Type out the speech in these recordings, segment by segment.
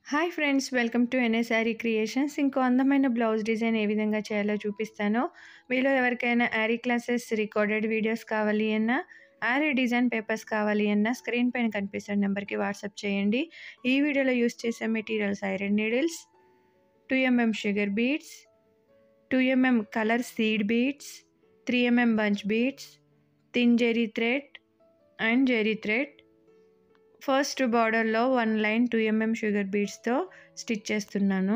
hi friends welcome to NSR creations ఇంకో అందమైన blouse design ఏ విధంగా చేయాలో చూపిస్తాను మీలో ఎవరికైనా యారీ క్లాసెస్ రికార్డెడ్ వీడియోస్ కావాలి అన్నా యారీ డిజైన్ పేపర్స్ కావాలి అన్నా స్క్రీన్ పైన కనిపిస్తున్న నెంబర్కి వాట్సాప్ చేయండి ఈ వీడియోలో యూస్ చేసే materials iron needles two mm sugar beads two mm colour seed beads three mm bunch beads thin zari thread and zari thread first బార్డర్లో one line two mm sugar బీడ్స్తో స్టిచ్ చేస్తున్నాను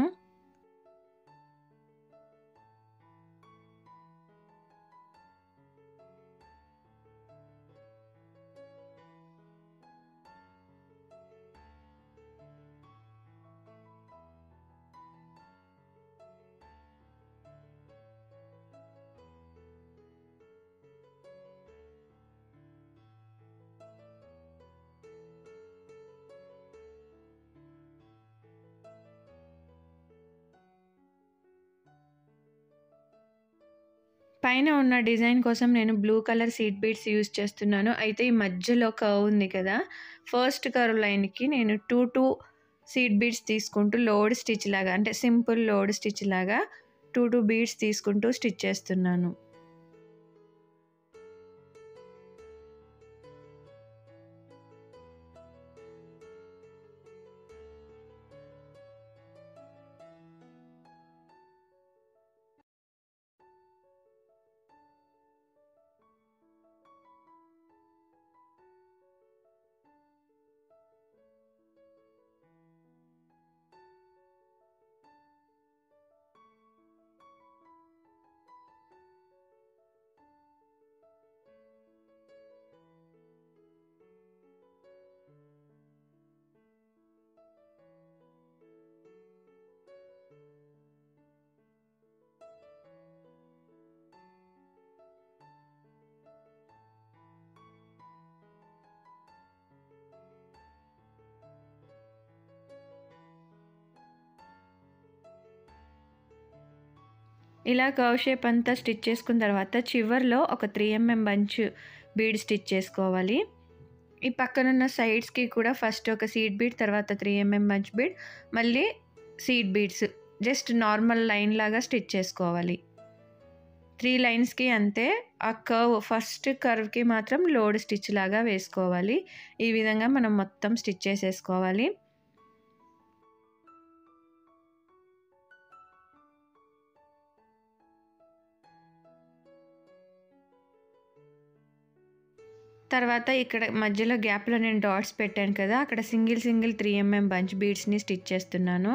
పైన ఉన్న డిజైన్ కోసం నేను blue colour seed beads use చేస్తున్నాను అయితే ఈ మధ్యలో కర్వ్ ఉంది కదా ఫస్ట్ కర్వ్ లైన్కి నేను టూ టూ సీట్ బీడ్స్ తీసుకుంటూ లోడ్ స్టిచ్ లాగా అంటే సింపుల్ లోడ్ స్టిచ్ లాగా టూ టూ బీడ్స్ తీసుకుంటూ స్టిచ్ చేస్తున్నాను ఇలా కర్వ్ షేప్ అంతా స్టిచ్ చేసుకున్న తర్వాత చివర్లో ఒక three mm bunch bead stitch చేసుకోవాలి ఈ పక్కనున్న సైడ్స్కి కూడా ఫస్ట్ ఒక సీడ్ బీడ్ తర్వాత త్రీ ఎంఎం బంచ్ బీడ్ మళ్ళీ seed beads just normal line లాగా స్టిచ్ చేసుకోవాలి త్రీ లైన్స్కి అంతే ఆ కర్వ్ ఫస్ట్ కర్వ్కి మాత్రం లోడ్ స్టిచ్ లాగా వేసుకోవాలి ఈ విధంగా మనం మొత్తం స్టిచ్ చేసేసుకోవాలి తర్వాత ఇక్కడ మధ్యలో గ్యాప్లో నేను డాట్స్ పెట్టాను కదా అక్కడ single single three mm bunch బీడ్స్ని స్టిచ్ చేస్తున్నాను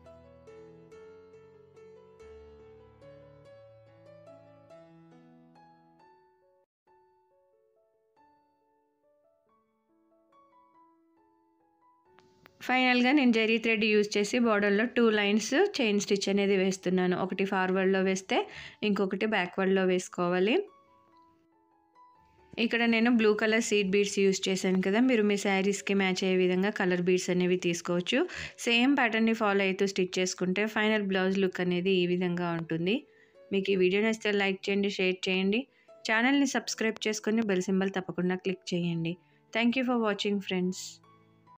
ఫైనల్గా నేను జెరీ థ్రెడ్ యూజ్ చేసి బార్డర్లో టూ లైన్స్ చైన్ స్టిచ్ అనేది వేస్తున్నాను ఒకటి ఫార్వర్డ్లో వేస్తే ఇంకొకటి బ్యాక్వర్డ్లో వేసుకోవాలి ఇక్కడ నేను blue colour seed beads use చేశాను కదా మీరు మీ శారీస్కి మ్యాచ్ అయ్యే విధంగా కలర్ బీడ్స్ అనేవి తీసుకోవచ్చు సేమ్ ప్యాటర్న్ని ఫాలో అవుతూ స్టిచ్ చేసుకుంటే ఫైనల్ బ్లౌజ్ లుక్ అనేది ఈ విధంగా ఉంటుంది మీకు ఈ వీడియో నచ్చితే లైక్ చేయండి షేర్ చేయండి ఛానల్ని సబ్స్క్రైబ్ చేసుకొని బెల్ సింబల్ తప్పకుండా క్లిక్ చేయండి thank you for watching friends